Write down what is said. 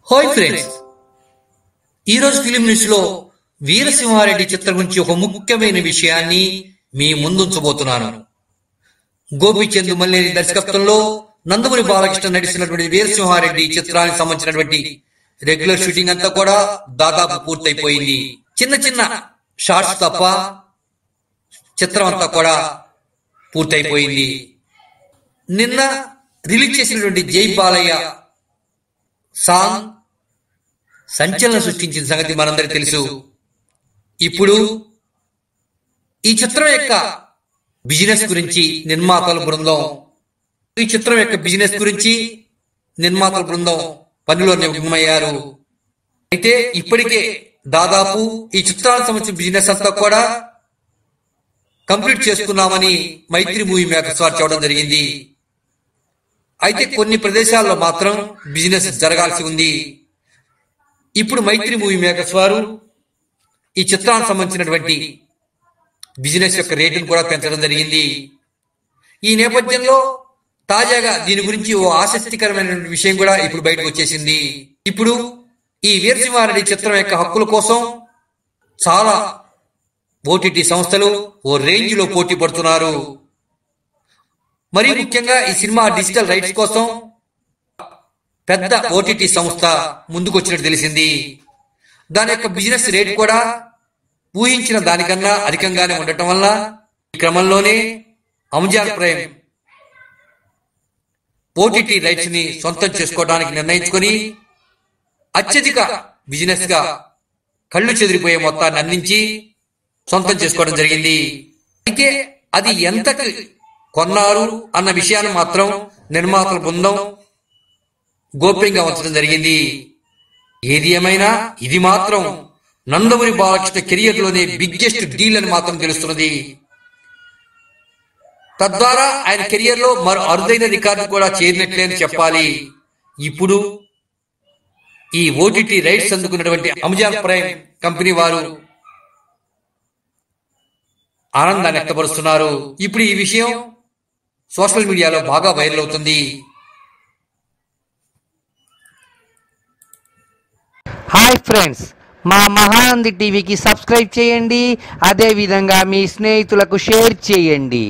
hi friends ఈరోజు film news లో వీరసింహారెడ్డి చిత్రం గురించి ఒక ముఖ్యమైన విషయాన్ని మీ ముందుంచబోతున్నాను గోపీచంద్ మల్లేని దర్శకత్వంలో నందమూరి బాలకృష్ణ నటిస్తున్నటువంటి వీరసింహారెడ్డి చిత్రానికి సంబంధించినటువంటి రెగ్యులర్ షూటింగ్ అంతా కూడా దాదాపు పూర్తయిపోయింది చిన్న చిన్న షార్ట్స్ తప్ప చిత్రం అంతా కూడా పూర్తయిపోయింది నిన్న రిలీజ్ చేసినటువంటి జై బాలయ్య సాంగ్ సంచలనం సృష్టించిన సంగతి మనందరికీ తెలుసు ఇప్పుడు ఈ చిత్రం యొక్క బిజినెస్ గురించి నిర్మాతల బృందం ఈ చిత్రం యొక్క బిజినెస్ గురించి నిర్మాతల బృందం పనిలో నిమగ్నమయ్యారు అయితే ఇప్పటికే దాదాపు ఈ చిత్రానికి సంబంధించిన బిజినెస్ అంతా కూడా కంప్లీట్ చేసుకున్నామని మైత్రి మూవీ మేకర్స్ వారు చెప్పడం జరిగింది అయితే కొన్ని ప్రదేశాల్లో మాత్రం బిజినెస్ జరగాల్సి ఉంది ఇప్పుడు మైత్రి మూవీ మేకర్స్ వారు ఈ చిత్రానికి సంబంధించినటువంటి బిజినెస్ యొక్క రేటును కూడా పెంచడం జరిగింది ఈ నేపథ్యంలో తాజాగా దీని గురించి ఓ ఆసక్తికరమైన విషయం కూడా ఇప్పుడు బయటకు వచ్చేసింది ఇప్పుడు ఈ వీరసింహారెడ్డి చిత్రం యొక్క హక్కుల కోసం చాలా ఓటీటీ సంస్థలు ఓ రేంజ్ లో పోటీ పడుతున్నారు మరీ ముఖ్యంగా ఈ సినిమా డిజిటల్ రైట్స్ కోసం పెద్ద ఓటీటీ సంస్థ ముందుకు వచ్చినట్టు తెలిసింది దాని యొక్క బిజినెస్ రేట్ కూడా ఊహించిన దానికన్నా అధికంగానే ఉండటం వల్ల ఈ క్రమంలోనే అమెజాన్ ప్రైమ్ ఓటీటీ రైట్స్ ని సొంతం చేసుకోవడానికి నిర్ణయించుకొని అత్యధిక బిజినెస్ గా కళ్ళు చెదిరిపోయే మొత్తాన్ని అందించి సొంతం చేసుకోవడం జరిగింది అయితే అది ఎంతకు కొన్నారు అన్న విషయాన్ని మాత్రం నిర్మాతల బృందం గోప్యంగా ఉంచడం జరిగింది ఏది ఏమైనా ఇది మాత్రం నందమూరి బాలకృష్ణ కెరియర్ లోనే బిగ్గెస్ట్ డీల్ అని మాత్రం తెలుస్తున్నది తద్వారా ఆయన కెరియర్ లో మరో అరుదైన రికార్డు కూడా చేరినట్లే అని చెప్పాలి ఇప్పుడు ఈ ఓటీటీ రైట్స్ అందుకున్నటువంటి అమెజాన్ ప్రైమ్ కంపెనీ వారు ఆనందాన్ని వ్యక్తపరుస్తున్నారు ఇప్పుడు ఈ విషయం సోషల్ మీడియాలో బాగా వైరల్ అవుతుంది హాయ్ ఫ్రెండ్స్ మా మహానంది టీవీకి సబ్స్క్రైబ్ చేయండి అదేవిధంగా మీ స్నేహితులకు షేర్ చేయండి